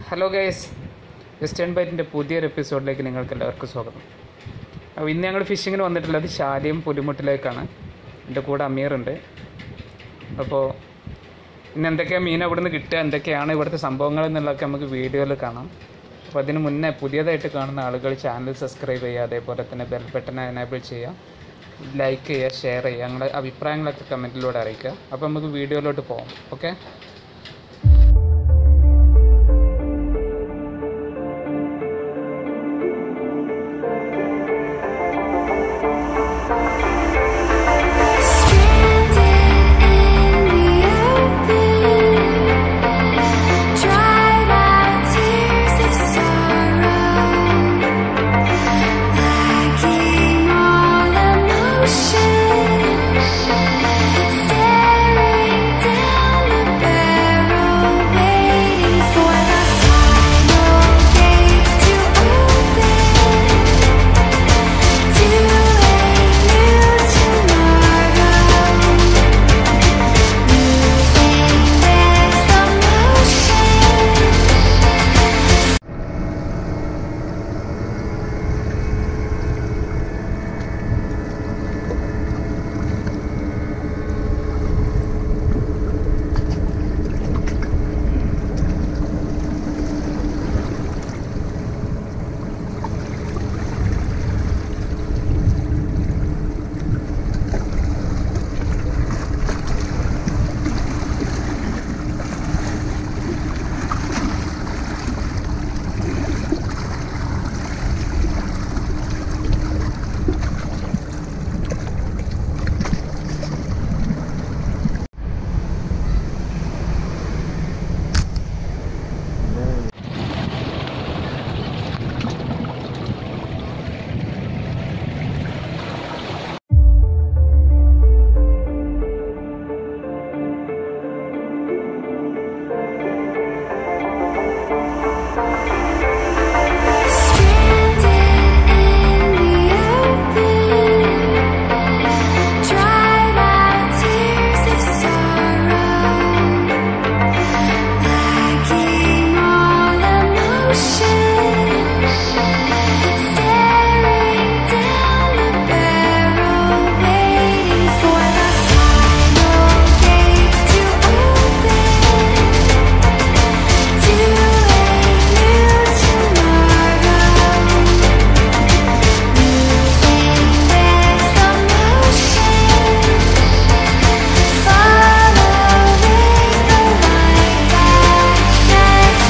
Hello guys western ബൈറ്റിൻ്റെ പുതിയൊരു എപ്പിസോഡിലേക്ക് നിങ്ങൾക്ക് എല്ലാവർക്കും സ്വാഗതം അപ്പോൾ ഇന്ന് ഞങ്ങൾ ഫിഷിങ്ങിന് വന്നിട്ടുള്ളത് ശാലിയം പുലിമുട്ടിലേക്കാണ് എൻ്റെ കൂടെ അമീറുണ്ട് അപ്പോൾ ഇന്ന് എന്തൊക്കെയാണ് മീൻ അവിടെ നിന്ന് കിട്ടുക എന്തൊക്കെയാണ് ഇവിടുത്തെ സംഭവങ്ങൾ എന്നുള്ളതൊക്കെ നമുക്ക് വീഡിയോയിൽ കാണാം അപ്പോൾ അതിന് മുന്നേ പുതിയതായിട്ട് കാണുന്ന ആളുകൾ ചാനൽ സബ്സ്ക്രൈബ് ചെയ്യുക അതേപോലെ തന്നെ ബെൽ ബട്ടൺ എനേബിൾ ചെയ്യുക ലൈക്ക് ചെയ്യുക ഷെയർ ചെയ്യുക ഞങ്ങളുടെ അഭിപ്രായങ്ങളൊക്കെ കമൻറ്റിലൂടെ അറിയിക്കുക അപ്പോൾ നമുക്ക് വീഡിയോയിലോട്ട് പോകാം okay Dried out tears of sorrow, lacking all emotion, staring down the barrel, waiting for the final gates to open to a new tomorrow. Losing next emotion. Stranded in the open, dried out tears of sorrow, lacking all emotion, staring down the barrel, waiting for the final gates to open to a new tomorrow. Losing next emotion, following the light that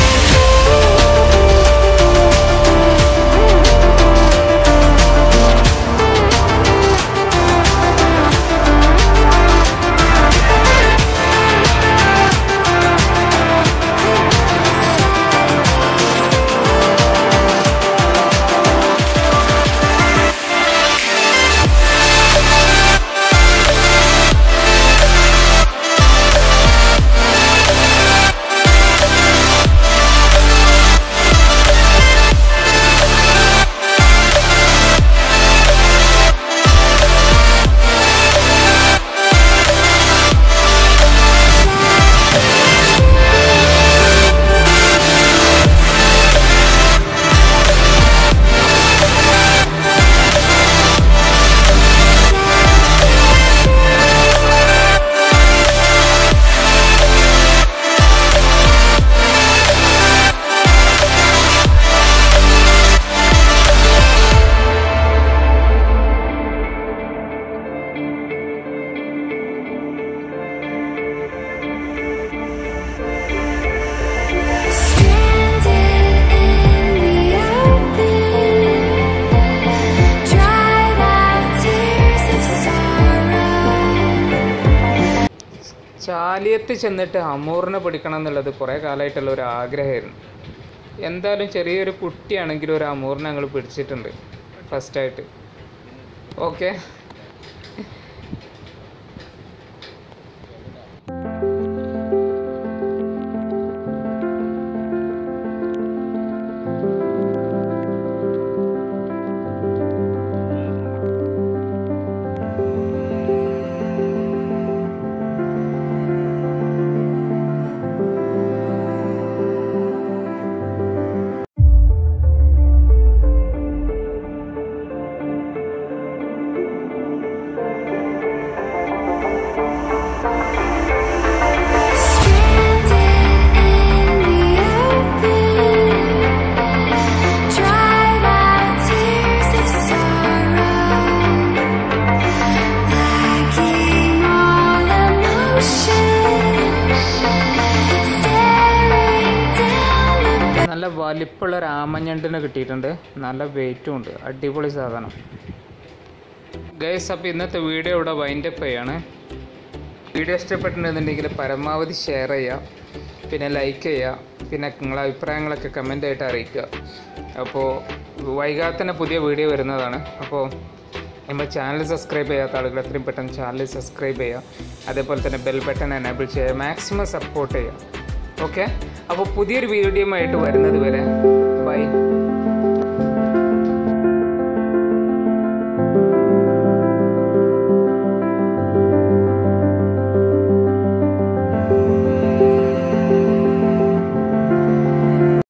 Stranded in the open, dried out tears of sorrow. ചാലിയത്ത് ചെന്നിട്ട് അമൂറിനെ പിടിക്കണം എന്നുള്ളത് കുറേ കാലമായിട്ടുള്ള ഒരു ആഗ്രഹമായിരുന്നു എന്തായാലും ചെറിയൊരു കുട്ടിയാണെങ്കിലും ഒരു അമൂറിനെ ഞങ്ങൾ പിടിച്ചിട്ടുണ്ട് ഫസ്റ്റായിട്ട് ഓക്കെ Stranded വലിപ്പമുള്ള ഒരു ആമഞ്ഞണ്ടിനെ കിട്ടിയിട്ടുണ്ട് നല്ല വെയിറ്റും ഉണ്ട് അടിപൊളി സാധനം ഗൈസ് അപ്പോൾ ഇന്നത്തെ വീഡിയോ ഇവിടെ വൈൻഡപ്പ് ചെയ്യാണ് വീഡിയോ ഇഷ്ടപ്പെട്ടിട്ടുണ്ടെന്നുണ്ടെങ്കിൽ പരമാവധി ഷെയർ ചെയ്യുക പിന്നെ ലൈക്ക് ചെയ്യുക പിന്നെ നിങ്ങളെ അഭിപ്രായങ്ങളൊക്കെ കമൻ്റ് ആയിട്ട് അറിയിക്കുക അപ്പോൾ വൈകാതെ തന്നെ പുതിയ വീഡിയോ വരുന്നതാണ് അപ്പോൾ നമ്മൾ ചാനൽ സബ്സ്ക്രൈബ് ചെയ്യാത്ത ആളുകൾ എത്രയും പെട്ടെന്ന് ചാനൽ സബ്സ്ക്രൈബ് ചെയ്യുക അതേപോലെ തന്നെ ബെൽ ബട്ടൺ എനേബിൾ ചെയ്യുക മാക്സിമം സപ്പോർട്ട് ചെയ്യുക ഓക്കെ അപ്പോൾ പുതിയൊരു വീഡിയോ ആയിട്ട് വരുന്നത് വരെ ബൈ